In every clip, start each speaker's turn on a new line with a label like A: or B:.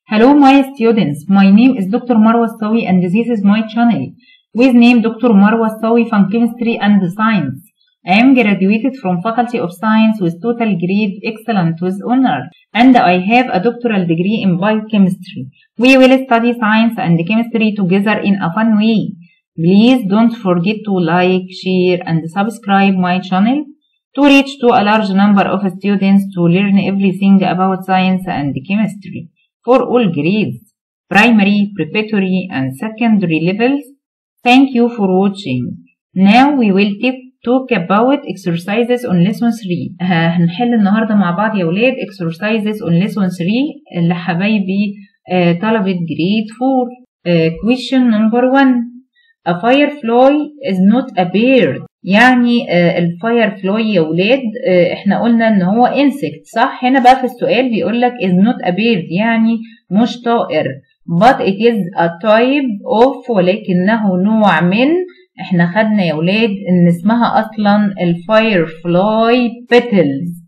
A: Hello my students, my name is Dr. Marwa Sawi and this is my channel with name Dr. Marwa Sawi from Chemistry and Science. I am graduated from Faculty of Science with total grade excellent with honor and I have a doctoral degree in biochemistry. We will study science and chemistry together in a fun way. Please don't forget to like, share and subscribe my channel to reach to a large number of students to learn everything about science and chemistry for all grades, primary, preparatory and secondary levels. Thank you for watching. Now we will take talk about exercises on lesson 3 ه- هنحل النهاردة مع بعض يا ولاد exercises on lesson 3 اللي حبايبي آه، طلبة grade 4 آه، question number 1 A firefly is not a bird يعني آه، الفايرفلاي يا ولاد آه، احنا قلنا ان هو insect صح هنا بقى في السؤال بيقول لك is not a bird يعني مش طائر but it is a type of ولكنه نوع من احنا خدنا يا ولاد ان اسمها اصلا الفايرفلاي بيتلز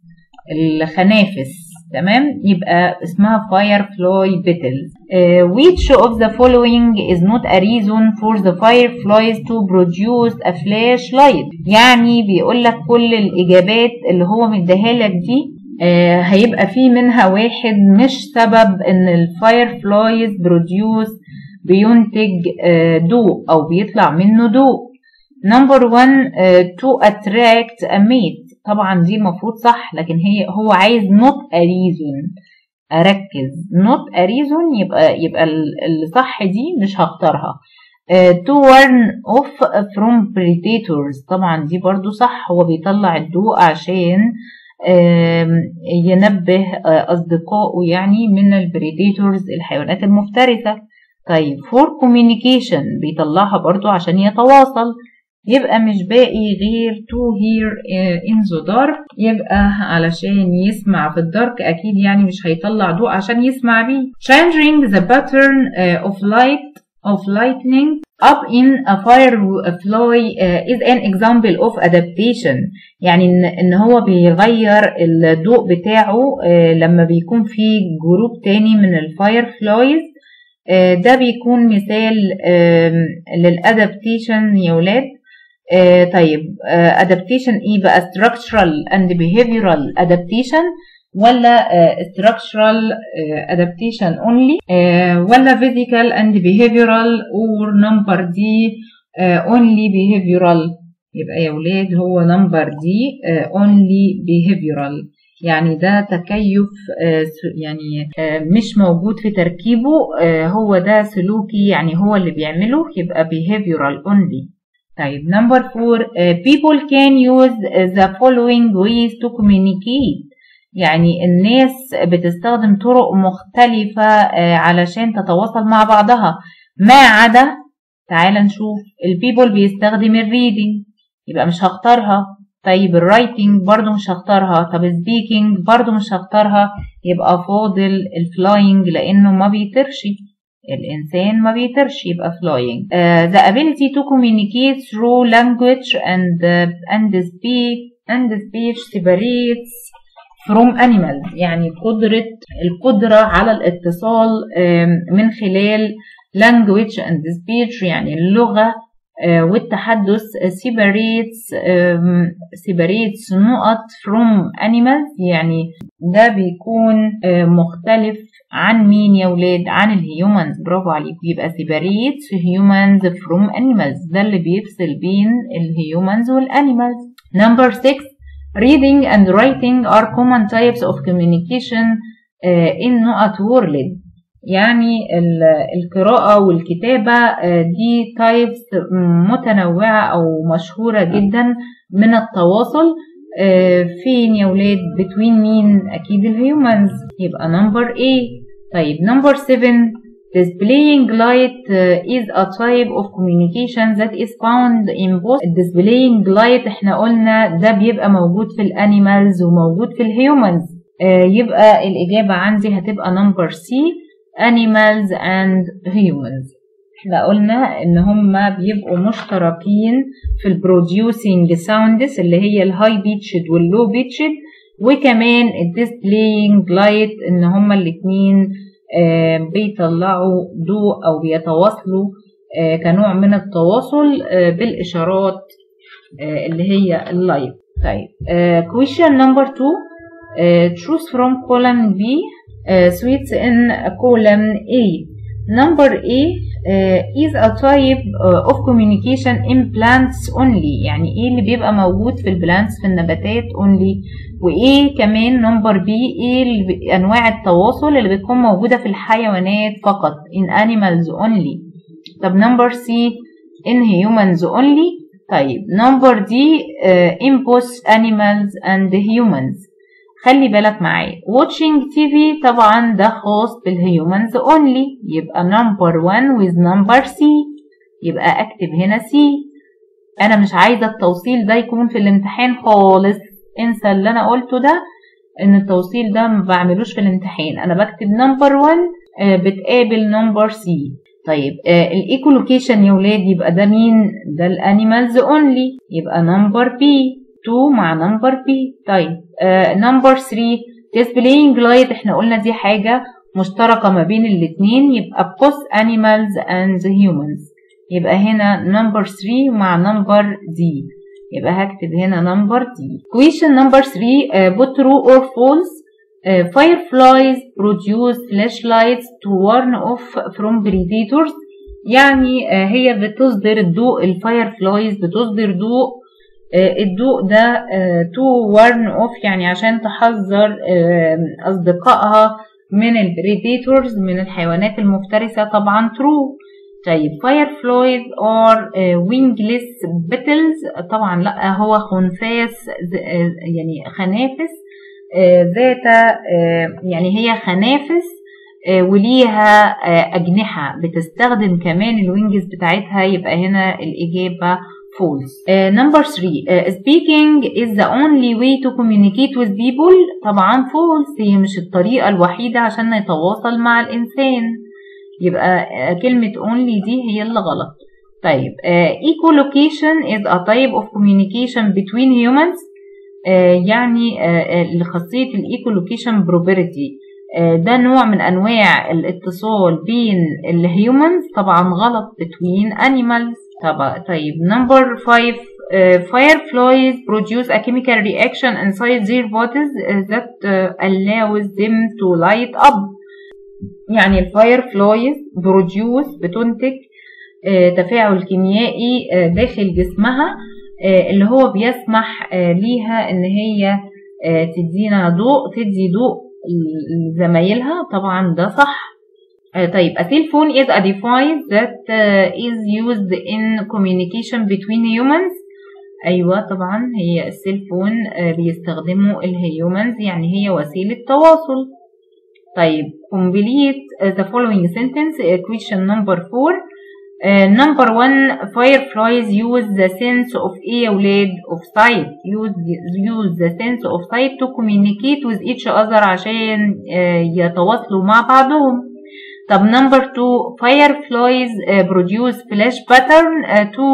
A: الخنافس تمام يبقى اسمها firefly petals uh, which of the following is not a reason for the fireflies to produce a flashlight يعني بيقول لك كل الاجابات اللي هو مديها لك دي آه هيبقى في منها واحد مش سبب ان الفايرفلايز بروديوس بينتج آه ضوء او بيطلع منه ضوء نمبر 1 to attract a mate طبعا دي المفروض صح لكن هي هو عايز not a reason اركز not a reason يبقى يبقى ال- اللي صح دي مش هختارها آه، to warn off from predators طبعا دي برضو صح هو بيطلع الضوء عشان آم، ينبه آه، أصدقائه يعني من البريديتورز الحيوانات المفترسة طيب for communication بيطلعها برضو عشان يتواصل يبقى مش باقي غير to hear آه، in the dark يبقى علشان يسمع في الدارك أكيد يعني مش هيطلع ضوء عشان يسمع بيه changing the pattern آه، of light of lightning up in a firefly uh, is an example of adaptation يعني ان ان هو بيغير الضوء بتاعه آه، لما بيكون في جروب تاني من الفاير فلايز ده بيكون مثال آم، للادابتيشن يا ولاد آه، طيب adaptation ايه بقى structural and behavioral adaptation ولا آه، structural آه، adaptation only آه، ولا physical and behavioral or number دي آه، only behavioral يبقى يا ولاد هو نمبر دي آه، only behavioral يعني ده تكيف آه، س- يعني آه، مش موجود في تركيبه آه، هو ده سلوكي يعني هو اللي بيعمله يبقى behavioral only طيب number four uh, people can use the following ways to communicate يعني الناس بتستخدم طرق مختلفة آه، علشان تتواصل مع بعضها ما عدا تعال نشوف البيبل بيستخدم الريدنج يبقى مش هختارها طيب الرايتنج برضو مش هختارها طب سبيكينج برضو مش هختارها يبقى فاضل الفلاينج لانه ما بيطيرش الانسان ما بيطيرش يبقى flying uh, the ability to communicate through language and uh, and speak and speech separates from animals يعني قدرة القدرة على الاتصال um, من خلال language and speech يعني اللغة آه، والتحدث separates um, separates نقط from animals يعني ده بيكون آه، مختلف عن مين يا ولاد عن الهيومنز برافو عليكم يبقى separates humans from animals ده اللي بيفصل بين الهيومنز والانيمالز number 6 reading and writing are common types of communication uh, in نقط world يعني ال- القراءة والكتابة آه، دي تايبس متنوعة أو مشهورة جدا من التواصل آه، فين يا ولاد between مين أكيد الهيومنز يبقى number A طيب number 7 displaying light uh, is a type of communication that is found in both displaying light احنا قلنا ده بيبقى موجود في الانيمالز وموجود في الهيومنز آه، يبقى الإجابة عندي هتبقى number C animals and humans احنا قلنا ان هما بيبقوا مشتركين في البروديوسينج ساوندز اللي هي الهاي بيتشد واللو بيتشد وكمان الديسبلاينج لايت ان هما الاتنين آه، بيطلعوا ضوء أو بيتواصلوا آه، كنوع من التواصل آه، بالإشارات آه، اللي هي اللايت طيب آه، question number two آه، choose from column B آه، sweets in column A number A آه، is a type آه، of communication in plants only يعني ايه اللي بيبقى موجود في البلانتس في النباتات only وايه كمان نمبر بي ايه اللي ب- انواع التواصل اللي بتكون موجودة في الحيوانات فقط in animals only طب نمبر سي in humans only طيب نمبر دي uh, in both animals and humans خلي بالك معايا watching TV طبعا ده خاص بالهيومنز only يبقى number 1 with number C يبقى اكتب هنا C انا مش عايزة التوصيل ده يكون في الامتحان خالص انسى اللي انا قلته ده ان التوصيل ده ما بعملوش في الامتحان انا بكتب نمبر 1 بتقابل نمبر سي طيب الايكو لوكيشن يا ولاد يبقى ده مين ده الانيمالز اونلي يبقى نمبر بي 2 مع نمبر بي طيب نمبر 3 displaying light احنا قلنا دي حاجة مشتركة ما بين الاتنين يبقى both animals and humans يبقى هنا نمبر 3 مع نمبر دي يبقى هكتب هنا نمبر دي question number 3 uh, put true or false uh, fireflies produce flashlights to warn off from predators يعني uh, هي بتصدر الضوء الفايرفلايز بتصدر ضوء uh, الضوء ده uh, to warn off يعني عشان تحذر uh, أصدقائها من البريديتورز من الحيوانات المفترسة طبعا true طيب fireflies are uh, wingless beetles طبعا لا هو خنفاس يعني خنافس ذات يعني هي خنافس وليها أجنحة بتستخدم كمان الوينجز بتاعتها يبقى هنا الإجابة false. Uh, number three, uh, speaking is the only way to communicate with people. طبعا false هي مش الطريقة الوحيدة عشان نتواصل مع الإنسان. يبقى uh, كلمة only دي هي اللي غلط. طيب uh, echolocation is a type of communication between humans. Uh, يعني uh, لخاصية الايكولوكيشن بروبرتي ده نوع من انواع الاتصال بين الهيومنز طبعا غلط between animals طبعا طيب number 5 uh, fireflies produce a chemical reaction inside their bodies that uh, allows them to light up يعني الفايرفلايز بروديوس بتنتج uh, تفاعل كيميائي uh, داخل جسمها uh, اللي هو بيسمح uh, ليها ان هي uh, تدينا ضوء تدي ضوء لزمايلها طبعا ده صح طيب a cell phone is a device that uh, is used in communication between humans أيوة طبعا هي السيلفون uh, بيستخدمه الهيومنز يعني هي وسيلة تواصل طيب complete uh, the following sentence uh, question number four uh, number one fireflies use the sense of ايه يا ولاد of sight use, use the sense of sight to communicate with each other عشان uh, يتواصلوا مع بعضهم طب number two fireflies uh, produce flash pattern uh, to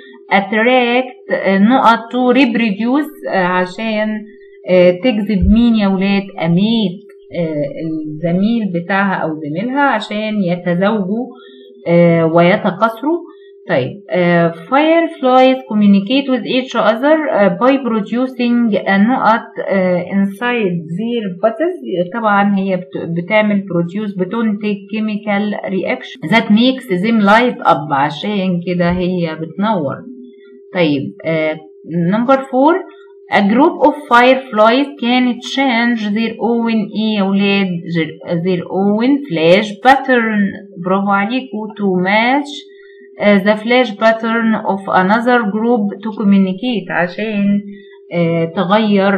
A: attract uh, نقط to reproduce uh, عشان uh, تجذب مين يا ولاد أميت uh, الزميل بتاعها أو زميلها عشان يتزوجوا uh, ويتكاثروا طيب uh, fireflies communicate with each other uh, by producing a نقط uh, inside their bodies طبعا هي بتعمل produce بتنتج chemical reaction that makes them light up عشان كده هي بتنور طيب uh, number four a group of fireflies can change their own ايه يا ولاد their own flash pattern برافو عليكم to match Uh, the flash pattern of another group to communicate عشان uh, تغير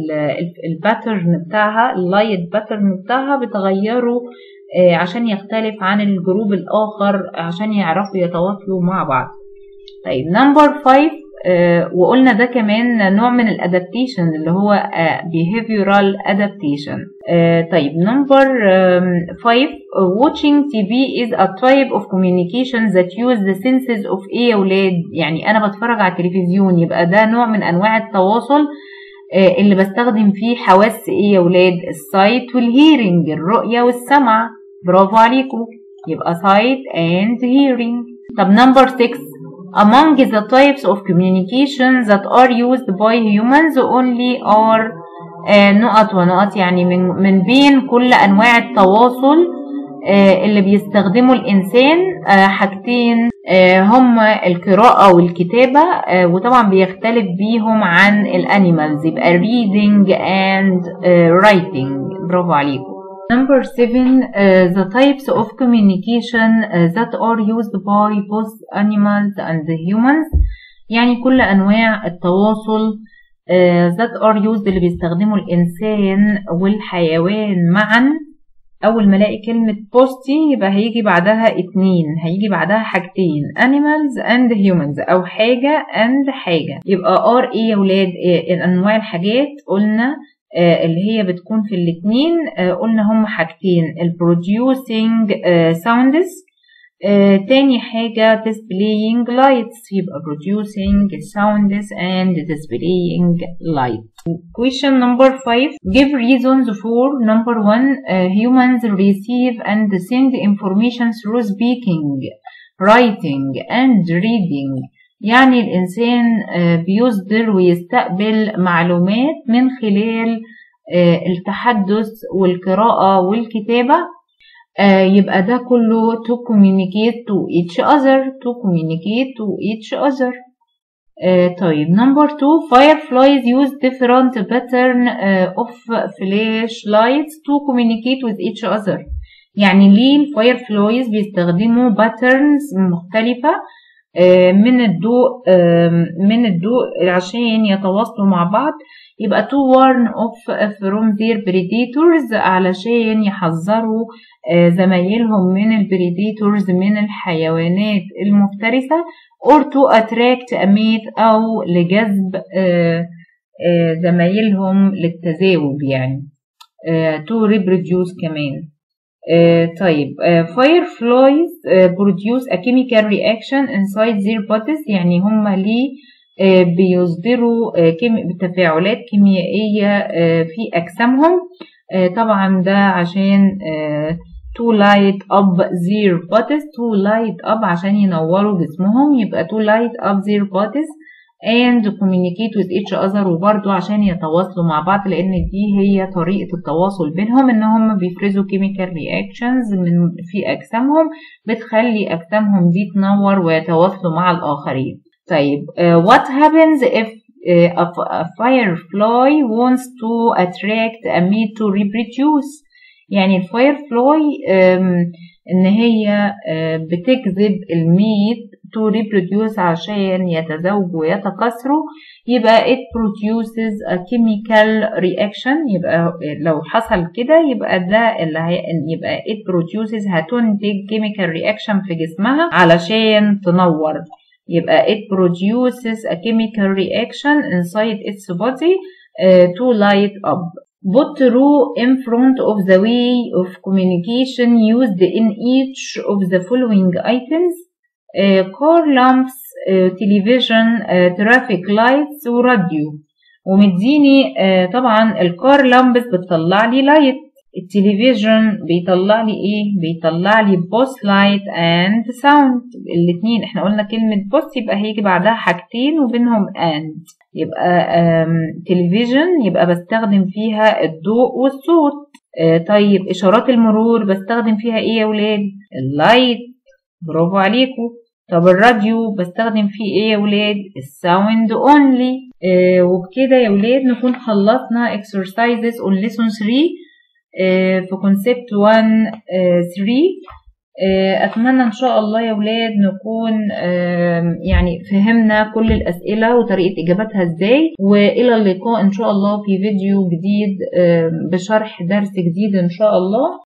A: الباترن بتاعها اللايت باترن بتاعها بتغيره uh, عشان يختلف عن الجروب الآخر عشان يعرفوا يتواصلوا مع بعض طيب نمبر 5 وقلنا ده كمان نوع من الادابتيشن اللي هو behavioral adaptation طيب نمبر 5 watching TV is a type of communication that use the senses of ايه يا ولاد يعني انا بتفرج على التلفزيون يبقى ده نوع من انواع التواصل اللي بستخدم فيه حواس ايه يا ولاد السايت والهيرنج الرؤية والسمع برافو عليكم يبقى sight and hearing طب number 6 among the types of communication that are used by humans only are آه نقط ونقط يعني من من بين كل انواع التواصل آه اللي بيستخدمه الانسان آه حاجتين هما القراءة والكتابة وطبعا بيختلف بيهم عن الانيمالز يبقى reading and writing برافو عليكم Number seven, uh, the types of communication uh, that are used by both animals and humans يعني كل أنواع التواصل uh, that are used اللي بيستخدمه الإنسان والحيوان معا أول ما ألاقي كلمة بوستي يبقى هيجي بعدها اتنين هيجي بعدها حاجتين animals and humans أو حاجة and حاجة يبقى are إيه يا ولاد إيه أنواع الحاجات قلنا اللي هي بتكون في الاتنين قلنا هم حاجتين البروديوسينج sounds تاني حاجة displaying lights يبقى producing sounds and displaying light question number five give reasons for number one uh, humans receive and send information through speaking writing and reading يعني الإنسان بيصدر ويستقبل معلومات من خلال التحدث والقراءة والكتابة يبقى ده كله to communicate to each other to communicate to each other طيب number two fireflies use different pattern of flashlights to communicate with each other يعني ليه الفايرفلايز بيستخدموا patterns مختلفة من الضوء من الضوء عشان يتواصلوا مع بعض يبقى to warn off from their predators علشان يحذروا زمايلهم من البريديتورز من الحيوانات المفترسة or to attract a mate أو لجذب زمايلهم للتزاوج يعني to reproduce كمان Uh, طيب uh, fireflies uh, produce a chemical reaction inside their bodies يعني هم ليه بيصدروا تفاعلات كيميائية في أجسامهم طبعا ده عشان to light up their bodies to light up عشان ينوروا جسمهم يبقى to light up their bodies and communicate with each other وبرضو عشان يتواصلوا مع بعض لان دي هي طريقة التواصل بينهم ان هم بيفرزوا chemical reactions من في اجسامهم بتخلي اجسامهم دي تنور ويتواصلوا مع الاخرين طيب uh, what happens if uh, a firefly wants to attract a mate to reproduce يعني الفايرفلاي ان هي بتجذب الميت to reproduce عشان يتزوجوا ويتكاثروا يبقى it produces a chemical reaction يبقى لو حصل كده يبقى ده اللي هي يبقى it produces هتنتج chemical reaction في جسمها علشان تنور يبقى it produces a chemical reaction inside its body uh, to light up put row in front of the way of communication used in each of the following items uh, car lamps uh, television uh, traffic lights وراديو ومديني uh, طبعا الكار لامبس بتطلع لي لايت التلفزيون بيطلع لي ايه بيطلع لي بوست لايت اند ساوند الاثنين احنا قلنا كلمه بوست يبقى هيجي بعدها حاجتين وبينهم اند يبقى تلفزيون يبقى بستخدم فيها الضوء والصوت آه طيب اشارات المرور بستخدم فيها ايه يا ولاد اللايت برافو عليكم طب الراديو بستخدم فيه ايه يا ولاد الساوند اونلي آه وبكده يا ولاد نكون خلصنا exercises on lesson 3 في كونسبت 1 3 اتمنى ان شاء الله يا ولاد نكون يعني فهمنا كل الاسئله وطريقه اجابتها ازاي والى اللقاء ان شاء الله في فيديو جديد بشرح درس جديد ان شاء الله